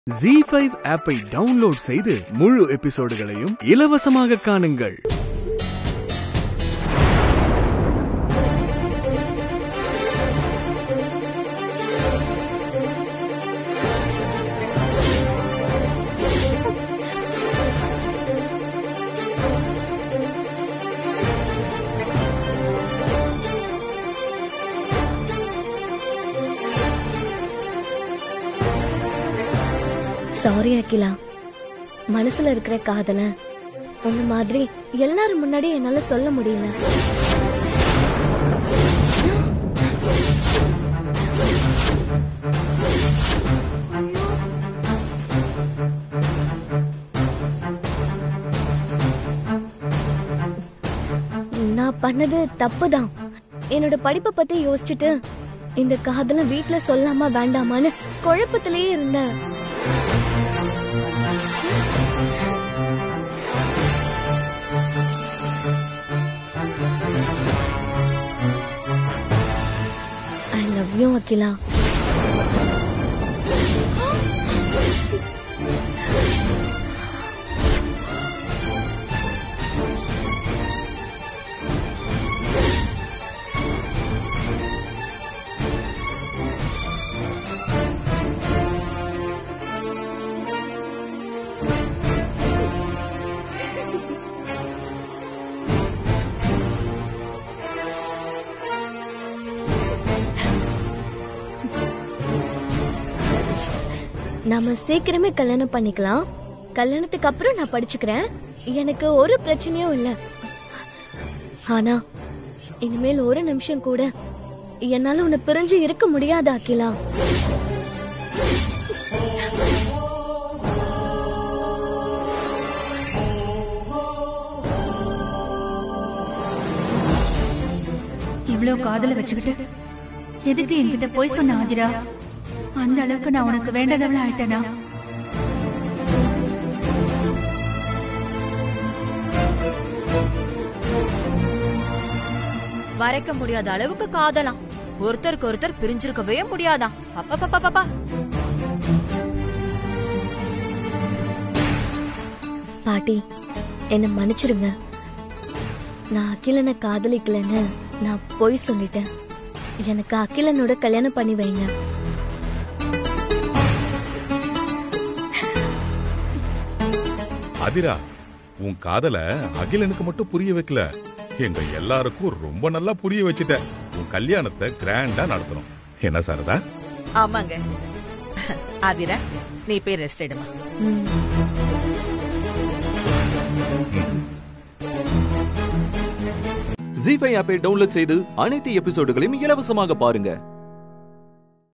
G five ஆப்பை download செய்து முழு எபிசோடுகளையும் இலவசமாக காணுங்கள் சாரி அகிலா மனசுல இருக்கிற காதல உன்ன மாதிரி எல்லாரும் முன்னாடி என்னால சொல்ல முடியல நான் பண்ணது தப்புதான் என்னோட படிப்பை பத்தி யோசிச்சுட்டு இந்த காதல வீட்ல சொல்லாமா வேண்டாமான்னு குழப்பத்திலேயே இருந்தேன் ஐ லவ் யூ அகிலா நாம சீக்கிரமே கல்யாணம் பண்ணிக்கலாம் கல்யாணத்துக்கு அப்புறம் நான் படிச்சுக்கிறேன் எனக்கு ஒரு பிரச்சனையும் இல்ல ஆனா இனிமேல் ஒரு நிமிஷம் கூட என்னால உன்னை பிரிஞ்சு இருக்க முடியாது அகிலா இவ்ளோ காதல வச்சுக்கிட்டு எதுக்கு என்கிட்ட போய் சொன்ன ஆதிரா அந்த அளவுக்கு நான் உனக்கு வேண்டதவள ஆயிட்டனா மறைக்க முடியாத அளவுக்கு காதலாம் ஒருத்தருக்கு ஒருத்தர் பிரிஞ்சிருக்கவே முடியாதாம் அப்பப்பப்பப்பா பாட்டி என்ன மன்னிச்சிருங்க நான் அகிலனை காதலிக்கலன்னு நான் பொய் சொல்லிட்டேன் எனக்கு அகிலனோட கல்யாணம் பண்ணி வைங்க அதிரா உன் காதல அகிலனுக்கு மட்டும் புரிய வைக்கல எங்க எல்லாருக்கும் ரொம்ப நல்லா புரிய வச்சுட்ட உன் கல்யாணத்தை கிராண்டா நடத்தணும் என்ன சாரதா ஆமாங்க ஆதிரா நீ போய் ரெஸ்ட் எடுமா ம். ஜி ஃபைவ் ஆப்பை டவுன்லோட் செய்து அனைத்து எபிசோடுகளையும் இலவசமாக பாருங்க